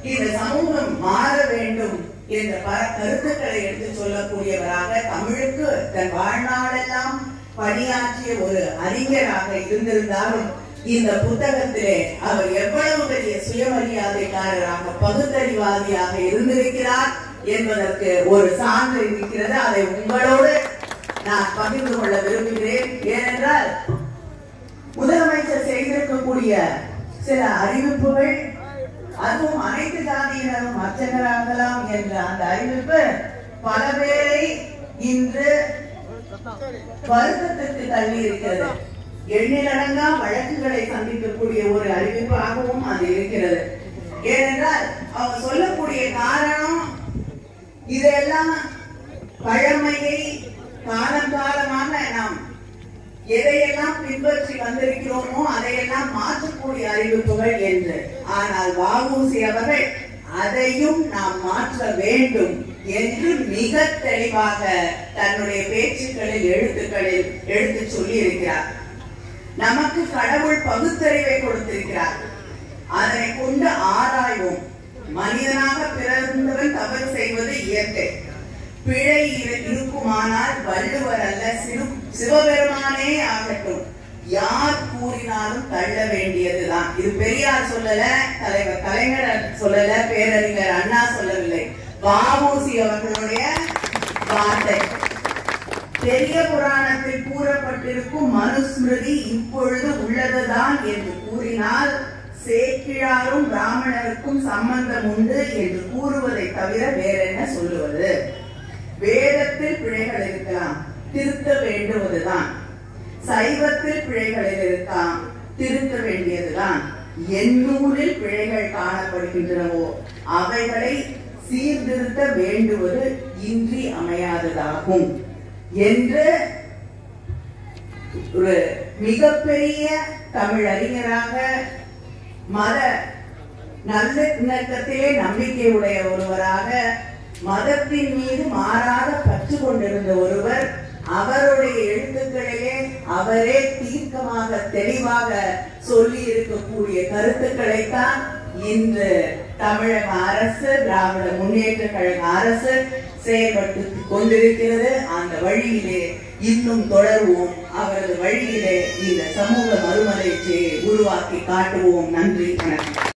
இந்த சமூகம் மாற வேண்டும் என்ற பல கருத்துக்களை எடுத்து சொல்லக்கூடியவராக தமிழுக்கு தன் வாழ்நாளெல்லாம் பணியாற்றிய ஒரு அறிஞராக இருந்திருந்தாலும் இந்த புத்தகத்திலே அவர் எவ்வளவு பெரிய சுயமரியாதைக்காரராக பகுத்தறிவாதியாக இருந்திருக்கிறார் என்பதற்கு ஒரு சான்று இருக்கிறது அதை உங்களோடு நான் பகிர்ந்து கொள்ள விரும்புகிறேன் ஏனென்றால் முதலமைச்சர் செய்திருக்கக்கூடிய சில அறிவிப்புகள் அதுவும் அனைத்து ஜாதியினரும் அர்ச்சகராகலாம் என்ற அந்த அறிவிப்பு பல பேரை இன்று வருத்தத்திற்கு தள்ளி இருக்கிறது எண்ணிலடங்கா வழக்குகளை சந்திக்கக்கூடிய ஒரு அறிவிப்பாகவும் அது இருக்கிறது ஏனென்றால் அவங்க சொல்லக்கூடிய காரணம் இதெல்லாம் பழமையை காலம் காலமாக நாம் எதையெல்லாம் பின்பற்றி வந்திருக்கிறோமோ அதையெல்லாம் மாற்றக்கூடிய அறிவிப்புகள் என்று ஆனால் வாவூசி அவர்கள் அதையும் நாம் மாற்ற வேண்டும் என்று மிக தெளிவாக தன்னுடைய பேச்சுக்களில் எழுத்துக்களில் எடுத்து சொல்லி இருக்கிறார் நமக்கு கடவுள் பகுத்தறிவை கொடுத்திருக்கிறார் அதனை கொண்டு ஆராய்வோம் மனிதனாக பிறந்தவன் தவறு செய்வது இயற்கை பிழை இரு- இருக்குமானால் வள்ளுவர் அல்ல சிறு சிவபெருமானே ஆகட்டும் யார் கூறினாலும் தள்ள வேண்டியதுதான் இது பெரியார் சொல்லல தலைவர் கலைஞர் சொல்லல பேரறிஞர் அண்ணா சொல்லவில்லை வாமூசி அவர்களுடைய வார்த்தை பெரிய புராணத்தில் கூறப்பட்டிருக்கும் மனுஸ்மிருதி இப்பொழுது உள்ளதுதான் என்று கூறினால் சேக்கிழாரும் பிராமணருக்கும் சம்பந்தம் உண்டு என்று கூறுவதை தவிர வேற என்ன சொல்லுவது வேதத்தில் பிழைகள் இருக்கலாம் திருத்த வேண்டுவதுதான் சைவத்தில் பிழைகள் இருக்கலாம் திருத்த வேண்டியதுதான் எண்ணூரில் பிழைகள் காணப்படுகின்றனவோ அவைகளை சீர்திருத்த வேண்டுவது இன்றி அமையாததாகும் என்று ஒரு மிகப்பெரிய தமிழறிஞராக மத நல்ல இணக்கத்திலே நம்பிக்கை உடைய ஒருவராக மதத்தின் மீது மாறாத பற்று கொண்டிருந்த ஒருவர் அவருடைய எழுத்துக்களிலே அவரே தீர்க்கமாக தெளிவாக சொல்லி இருக்கக்கூடிய கருத்துக்களைத்தான் இன்று தமிழக அரசு திராவிட முன்னேற்ற கழக அரசு செயல்பட்டு கொண்டிருக்கிறது அந்த வழியிலே இன்னும் தொடர்வோம் அவரது வழியிலே இந்த சமூக மறுமலர்ச்சியை உருவாக்கி காட்டுவோம் நன்றி வணக்கம்